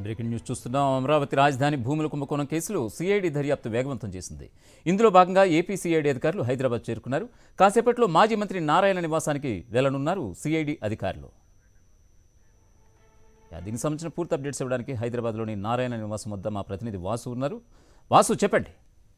breaking news చూస్తున్నాం అమరావతి రాజధాని భూముల కుంభకోణం కేసులో సిఐడి దర్యాప్తు వేగవంతం చేసింది ఇందులో భాగంగా ఏపీ సిఐడి అధికారులు హైదరాబాద్ చేరుకున్నారు కాసేపట్లో మాజీ మంత్రి నారాయణ నివాసానికి వెళ్లనున్నారు సిఐడి అధికారులు యా, దీనికి సంబంధించిన పూర్తి అప్డేట్స్ ఇవ్వడానికి హైదరాబాద్లోని నారాయణ నివాసం వద్ద మా ప్రతినిధి వాసు ఉన్నారు వాసు చెప్పండి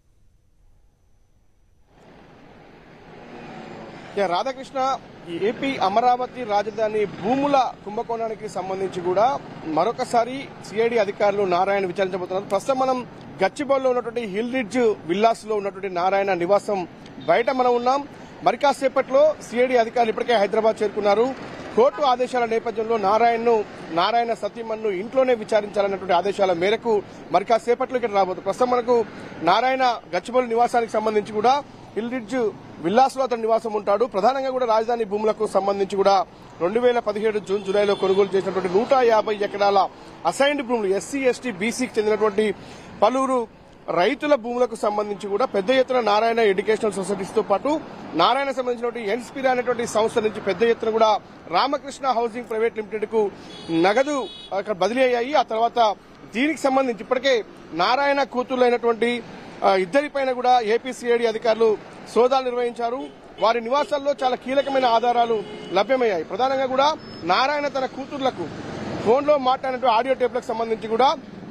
ఇక రాధాకృష్ణ ఈ ఏపీ అమరావతి రాజధాని భూముల కుంభకోణానికి సంబంధించి కూడా మరొకసారి సిఐడి అధికారులు నారాయణ విచారించబోతున్నారు ప్రస్తుతం మనం గచ్చిబౌలిలో ఉన్నటువంటి హిల్ రిడ్జ్ విల్లాస్ లో ఉన్నటువంటి నారాయణ నివాసం బయట మనం ఉన్నాం మరి కాసేపట్లో సిఐడి అధికారులు ఇప్పటికే హైదరాబాద్ చేరుకున్నారు కోర్టు ఆదేశాల నేపథ్యంలో నారాయణను నారాయణ సతీమన్ను ఇంట్లోనే విచారించాలన్నటువంటి ఆదేశాల మేరకు మరి కాసేపట్లో ఇక్కడ రాబోతుంది ప్రస్తుతం మనకు నారాయణ గచ్చిబౌలి నివాసానికి సంబంధించి కూడా హిల్ రిడ్జ్ విల్లాస్ లో అతను నివాసం ఉంటాడు ప్రధానంగా కూడా రాజధాని భూములకు సంబంధించి కూడా రెండు వేల పదిహేడు జూన్ జూలైలో కొనుగోలు చేసినటువంటి నూట యాభై ఎకరాల అసైన్డ్ భూములు ఎస్సీ ఎస్టీ బీసీకి చెందినటువంటి పలువురు రైతుల భూములకు సంబంధించి కూడా పెద్ద ఎత్తున నారాయణ ఎడ్యుకేషనల్ సొసైటీస్ తో పాటు నారాయణ సంబంధించినటువంటి ఎన్స్పిరా అనేటువంటి సంస్థ నుంచి పెద్ద ఎత్తున కూడా రామకృష్ణ హౌసింగ్ ప్రైవేట్ లిమిటెడ్ కు నగదు అక్కడ బదిలీ అయ్యాయి ఆ తర్వాత దీనికి సంబంధించి ఇప్పటికే నారాయణ కూతుర్లైనటువంటి ఆ, ఇద్దరిపైన కూడా ఏపీసీఐడి అధికారులు సోదాలు నిర్వహించారు వారి నివాసాల్లో చాలా కీలకమైన ఆధారాలు లభ్యమయ్యాయి ప్రధానంగా కూడా నారాయణ తన కూతుర్లకు ఫోన్లో మాట్లాడినట్టు ఆడియో టేప్లకు సంబంధించి కూడా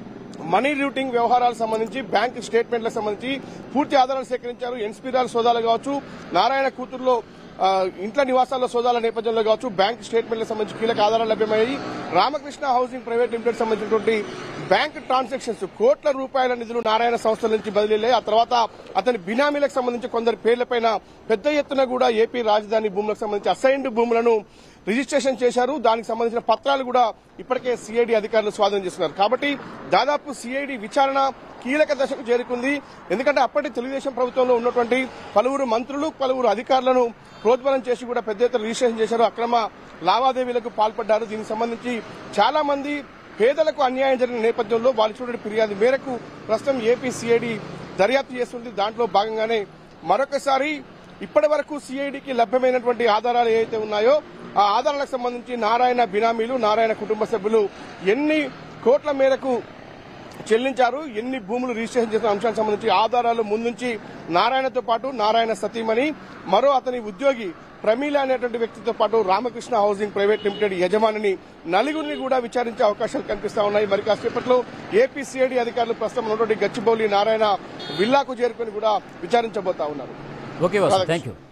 మనీ రూటింగ్ వ్యవహారాలకు సంబంధించి బ్యాంక్ స్టేట్మెంట్లకు సంబంధించి పూర్తి ఆధారాలు సేకరించారు ఎన్స్పీరాల సోదాలు కావచ్చు నారాయణ కూతురులో ఆ, ఇంట్లో నివాసాల్లో సోదాల నేపథ్యంలో కావచ్చు బ్యాంక్ స్టేట్మెంట్లకు సంబంధించి కీలక ఆధారాలు లభ్యమయ్యాయి రామకృష్ణ హౌసింగ్ ప్రైవేట్ లిమిటెడ్ సంబంధించినటువంటి బ్యాంక్ ట్రాన్సాక్షన్స్ కోట్ల రూపాయల నిధులు నారాయణ సంస్థల నుంచి బదిలీ ఆ తర్వాత అతని బినామీలకు సంబంధించి కొందరి పేర్లపైన పెద్ద ఎత్తున కూడా ఏపీ రాజధాని భూములకు సంబంధించి అసైన్డ్ భూములను రిజిస్ట్రేషన్ చేశారు దానికి సంబంధించిన పత్రాలు కూడా ఇప్పటికే సిఐడి అధికారులు స్వాధీనం చేస్తున్నారు కాబట్టి దాదాపు సిఐడి విచారణ కీలక దశకు చేరుకుంది ఎందుకంటే అప్పటి తెలుగుదేశం ప్రభుత్వంలో ఉన్నటువంటి పలువురు మంత్రులు పలువురు అధికారులను ప్రోద్బలం చేసి కూడా పెద్ద ఎత్తున రిజిస్ట్రేషన్ చేశారు అక్రమ లావాదేవీలకు పాల్పడ్డారు దీనికి సంబంధించి చాలా మంది పేదలకు అన్యాయం జరిగిన నేపథ్యంలో వాళ్ళు చూడని ఫిర్యాదు మేరకు ప్రస్తుతం ఏపీ సిఐడి దర్యాప్తు చేస్తుంది దాంట్లో భాగంగానే మరొకసారి ఇప్పటి వరకు సిఐడికి లభ్యమైనటువంటి ఆధారాలు ఏవైతే ఉన్నాయో ఆ ఆధారాలకు సంబంధించి నారాయణ బినామీలు నారాయణ కుటుంబ సభ్యులు ఎన్ని కోట్ల మేరకు చెల్లించారు ఎన్ని భూములు రిజిస్ట్రేషన్ చేసిన అంశానికి సంబంధించి ఆధారాలు ముందుంచి నారాయణతో పాటు నారాయణ సతీమణి మరో అతని ఉద్యోగి ప్రమీల అనేటువంటి వ్యక్తితో పాటు రామకృష్ణ హౌసింగ్ ప్రైవేట్ లిమిటెడ్ యజమానిని నలుగురిని కూడా విచారించే అవకాశాలు కనిపిస్తా ఉన్నాయి మరి కాసేపట్లో ఏపీ సిఐడి అధికారులు ప్రస్తుతం ఉన్నటువంటి గచ్చిబౌలి నారాయణ విల్లాకు చేరుకుని కూడా విచారించబోతా ఉన్నారు ఓకే వాసు థ్యాంక్ యూ